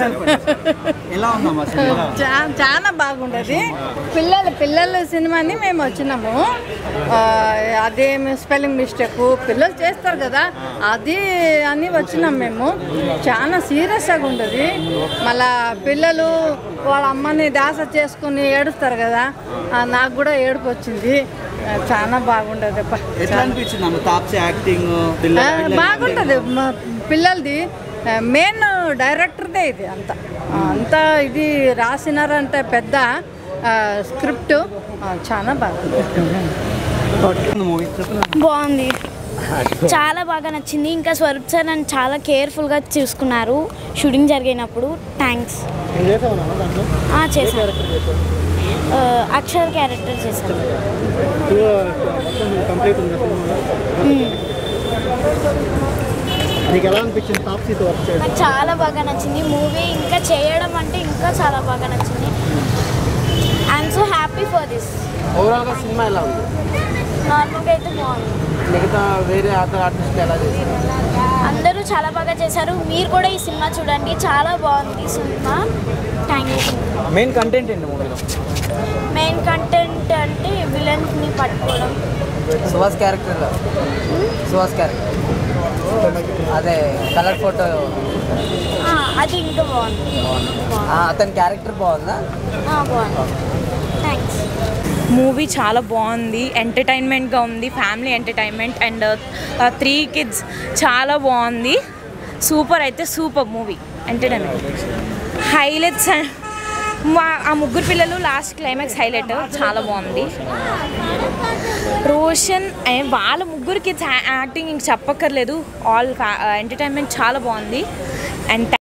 ఎలా ఉందమ్మా సినిమా చా- చాలా బాగుండదు పిల్లల పిల్లల సినిమాని మేము వచ్చినాము ఆ, అదేమి స్పెల్లింగ్ మిస్టేక్ పిల్లలు చేస్తారు కదా అది అని వచ్చినాం మేము చాలా సీరియస్గా ఉండదు మళ్ళా పిల్లలు వాళ్ళ అమ్మని దాస చేసుకుని ఏడుస్తారు కదా ఆ, నాకు కూడా ఏడుపు వచ్చింది ఆ, చాలా బాగుండదు అబ్బా. ఎట్లా అనిపించింది అమ్మ తాప్సీ యాక్టింగ్ ఆ, బాగుంటుంది మా పిల్లలది మెయిన్ డైరెక్టర్దే ఇది అంతా ఆ, అంతా ఇది రాసినారంటే పెద్ద స్క్రిప్ట్ చాలా బాగుంది మూవీ బాగుంది చాలా బాగా నచ్చింది ఇంకా స్వరూప్ సార్ నన్ను చాలా కేర్ఫుల్గా చూసుకున్నారు షూటింగ్ జరిగినప్పుడు థ్యాంక్స్ చేశాను ఆ, అక్షర్ క్యారెక్టర్ చేశాను మ్మ్. నీకు ఎలా అనిపించింది తాప్సీతో వర్క్ చేయడం నాకు చాలా బాగా నచ్చింది మూవీ ఇంకా చేయడం అంటే ఇంకా చాలా బాగా నచ్చింది I'm so happy for this ఓవరాల్గా సినిమా ఎలా ఉంది నార్మల్గా అయితే బాగుంది మిగతా వేరే అదర్ ఆర్టిస్ట్ ఎలా చేశారు అందరూ చాలా బాగా చేశారు మీరు కూడా ఈ సినిమా చూడండి చాలా బాగుంది ఈ సినిమా థ్యాంక్ యూ మెయిన్ కంటెంట్ ఏంటి మూవీలో మెయిన్ కంటెంట్ అంటే విలన్స్ని పట్టుకోవడం సుహాస్ క్యారెక్టర్ సుహాస్ క్యారెక్టర్ అదే కలర్ ఫోటో ఆ, అది ఇంకా బాగుంది అతని క్యారెక్టర్ బాగుందా ఆ, బాగుంది థ్యాంక్స్ మూవీ చాలా బాగుంది ఎంటర్టైన్మెంట్గా ఉంది family entertainment and three kids చాలా బాగుంది సూపర్ అయితే సూపర్ మూవీ ఎంటర్టైన్మెంట్ హైలైట్స్ మా ఆ ముగ్గురు పిల్లలు లాస్ట్ క్లైమాక్స్ హైలైట్ చాలా బాగుంది రోషన్ అండ్ వాళ్ళ ముగ్గురు కిడ్స్ యాక్టింగ్ ఇంక చెప్పక్కర్లేదు ఆల్ ఎంటర్టైన్మెంట్ చాలా బాగుంది అండ్